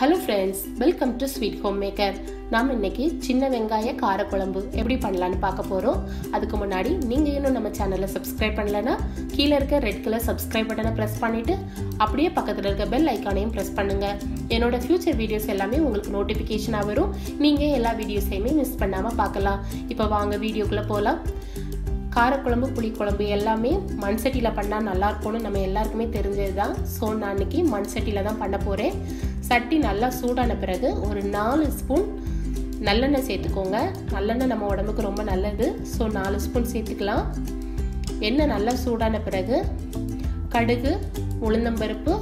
hello friends welcome to sweet home maker நாம் இன்னைக்கு சின்ன வெங்காய காரக்குழம்பு எப்படி பண்ணலான்னு பார்க்க போகிறோம் அதுக்கு முன்னாடி நீங்கள் இன்னும் நம்ம சேனலை சப்ஸ்கிரைப் பண்ணலன்னா கீழே இருக்க ரெட் கலர் சப்ஸ்கிரைப் பட்டனை ப்ரெஸ் பண்ணிவிட்டு அப்படியே பக்கத்தில் இருக்க பெல் ஐக்கானையும் ப்ரெஸ் பண்ணுங்கள் என்னோட ஃப்யூச்சர் வீடியோஸ் எல்லாமே உங்களுக்கு நோட்டிஃபிகேஷனாக வரும் நீங்கள் எல்லா வீடியோஸையுமே மிஸ் பண்ணாமல் பார்க்கலாம் இப்போ வாங்க வீடியோக்குள்ளே போகலாம் காரக்குழம்பு புளிக்குழம்பு எல்லாமே மண் சட்டியில் பண்ணால் நல்லாயிருக்கும்னு நம்ம எல்லாருக்குமே தெரிஞ்சது தான் ஸோ நான் இன்னைக்கு மண் சட்டியில் தான் பண்ண போகிறேன் சட்டி நல்லா சூடான பிறகு ஒரு நாலு ஸ்பூன் நல்லெண்ணெய் சேர்த்துக்கோங்க நல்லெண்ணெய் நம்ம உடம்புக்கு ரொம்ப நல்லது ஸோ நாலு ஸ்பூன் சேர்த்துக்கலாம் எண்ணெய் நல்லா சூடான பிறகு கடுகு உளுந்தம்பருப்பு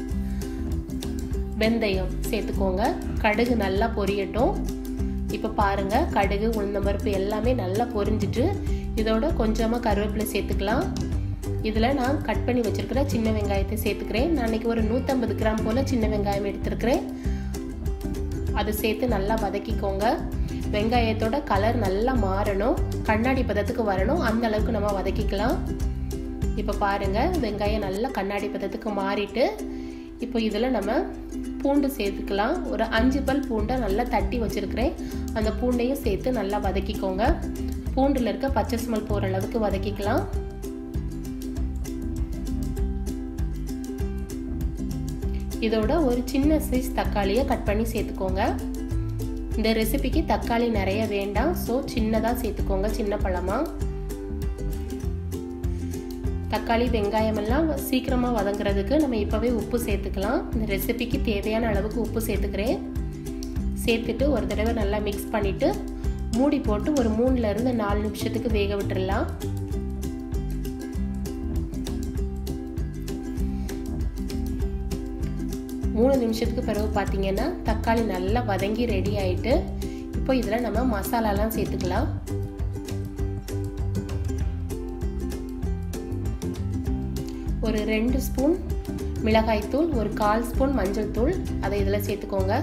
வெந்தயம் சேர்த்துக்கோங்க கடுகு நல்லா பொரியட்டும் இப்போ பாருங்கள் கடுகு உளுந்தம்பருப்பு எல்லாமே நல்லா பொரிஞ்சிட்டு இதோட கொஞ்சமாக கருவேப்பிலை சேர்த்துக்கலாம் இதில் நான் கட் பண்ணி வச்சுருக்கிற சின்ன வெங்காயத்தை சேர்த்துக்கிறேன் நான் இன்றைக்கி ஒரு நூற்றம்பது கிராம் போல் சின்ன வெங்காயம் எடுத்துருக்கிறேன் அதை சேர்த்து நல்லா வதக்கிக்கோங்க வெங்காயத்தோட கலர் நல்லா மாறணும் கண்ணாடி பதத்துக்கு வரணும் அந்த அளவுக்கு நம்ம வதக்கிக்கலாம் இப்போ பாருங்கள் வெங்காயம் நல்லா கண்ணாடி பதத்துக்கு மாறிட்டு இப்போ இதில் நம்ம பூண்டு சேர்த்துக்கலாம் ஒரு அஞ்சு பல் பூண்டை நல்லா தட்டி வச்சுருக்கிறேன் அந்த பூண்டையும் சேர்த்து நல்லா வதக்கிக்கோங்க பூண்டில் இருக்க பச்சை ஸ்மெல் போகிற அளவுக்கு வதக்கிக்கலாம் இதோட ஒரு சின்ன சைஸ் தக்காளியை கட் பண்ணி சேர்த்துக்கோங்க இந்த ரெசிபிக்கு தக்காளி நிறைய வேண்டாம் ஸோ சின்னதாக சேர்த்துக்கோங்க சின்ன பழமாக தக்காளி வெங்காயம் எல்லாம் சீக்கிரமாக வதங்குறதுக்கு நம்ம இப்போவே உப்பு சேர்த்துக்கலாம் இந்த ரெசிபிக்கு தேவையான அளவுக்கு உப்பு சேர்த்துக்கிறேன் சேர்த்துட்டு ஒரு தடவை நல்லா மிக்ஸ் பண்ணிவிட்டு மூடி போட்டு ஒரு மூணுலேருந்து நாலு நிமிஷத்துக்கு வேக விட்டுடலாம் மூணு நிமிஷத்துக்கு பிறகு பார்த்தீங்கன்னா தக்காளி நல்லா வதங்கி ரெடி ஆயிட்டு இப்போ இதில் நம்ம மசாலாலாம் சேர்த்துக்கலாம் ஒரு ரெண்டு ஸ்பூன் மிளகாய்த்தூள் ஒரு கால் ஸ்பூன் மஞ்சள் தூள் அதை இதில் சேர்த்துக்கோங்க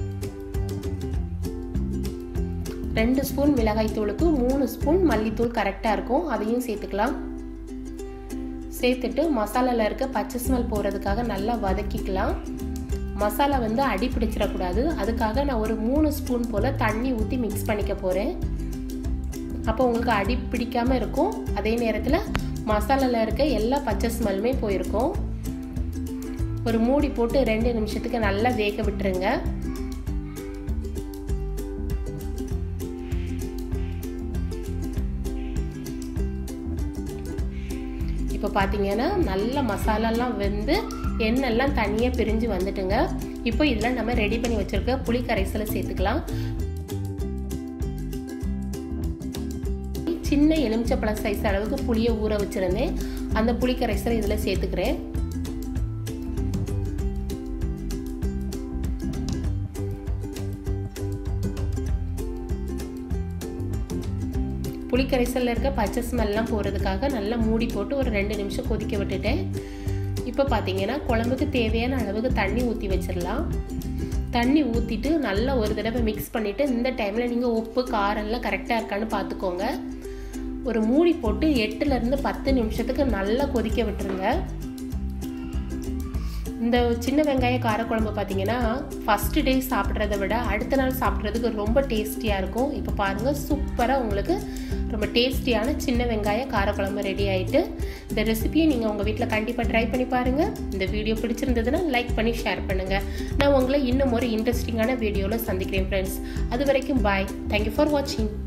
ரெண்டு ஸ்பூன் மிளகாய் தூளுக்கு மூணு ஸ்பூன் மல்லித்தூள் கரெக்டாக இருக்கும் அதையும் சேர்த்துக்கலாம் சேர்த்துட்டு மசாலாவில் இருக்க பச்சை ஸ்மெல் போகிறதுக்காக நல்லா வதக்கிக்கலாம் மசாலா வந்து அடி பிடிச்சிடக்கூடாது அதுக்காக நான் ஒரு மூணு ஸ்பூன் போல் தண்ணி ஊற்றி மிக்ஸ் பண்ணிக்க போகிறேன் அப்போ உங்களுக்கு அடி பிடிக்காமல் இருக்கும் அதே நேரத்தில் மசாலாவில் இருக்க எல்லா பச்சை ஸ்மெல்லுமே போயிருக்கும் ஒரு மூடி போட்டு ரெண்டு நிமிஷத்துக்கு நல்லா வேக விட்டுருங்க இப்போ பார்த்தீங்கன்னா நல்ல மசாலாலாம் வெந்து எண்ணெய்லாம் தனியாக பிரிஞ்சு வந்துட்டுங்க இப்போ இதில் நம்ம ரெடி பண்ணி வச்சுருக்க புளி கரைசலை சேர்த்துக்கலாம் சின்ன எலுமிச்சப்பழம் சைஸ் அளவுக்கு புளியை ஊற வச்சுருந்தேன் அந்த புளி கரைசலை இதில் சேர்த்துக்கிறேன் புளிக்கரைசலில் இருக்க பச்சை ஸ்மெல்லாம் போகிறதுக்காக நல்லா மூடி போட்டு ஒரு ரெண்டு நிமிஷம் கொதிக்க விட்டுட்டேன் இப்போ பார்த்தீங்கன்னா குழம்புக்கு தேவையான அளவுக்கு தண்ணி ஊற்றி வச்சிடலாம் தண்ணி ஊற்றிட்டு நல்லா ஒரு தடவை மிக்ஸ் பண்ணிவிட்டு இந்த டைமில் நீங்கள் உப்பு காரெல்லாம் கரெக்டாக இருக்கான்னு பார்த்துக்கோங்க ஒரு மூடி போட்டு எட்டுலேருந்து பத்து நிமிஷத்துக்கு நல்லா கொதிக்க விட்டுருங்க இந்த சின்ன வெங்காய காரக்குழம்பு பார்த்தீங்கன்னா ஃபஸ்ட்டு டே சாப்பிட்றத விட அடுத்த நாள் சாப்பிட்றதுக்கு ரொம்ப டேஸ்டியாக இருக்கும் இப்போ பாருங்கள் சூப்பராக உங்களுக்கு ரொம்ப டேஸ்டியான சின்ன வெங்காய காரக்குழம்பு ரெடி ஆகிட்டு இந்த ரெசிபியை நீங்கள் உங்கள் வீட்டில் கண்டிப்பாக ட்ரை பண்ணி பாருங்கள் இந்த வீடியோ பிடிச்சிருந்ததுன்னா லைக் பண்ணி ஷேர் பண்ணுங்கள் நான் உங்களை இன்னும் ஒரு இன்ட்ரெஸ்டிங்கான வீடியோவில் சந்திக்கிறேன் ஃப்ரெண்ட்ஸ் அது வரைக்கும் பாய் தேங்க்யூ ஃபார் வாட்சிங்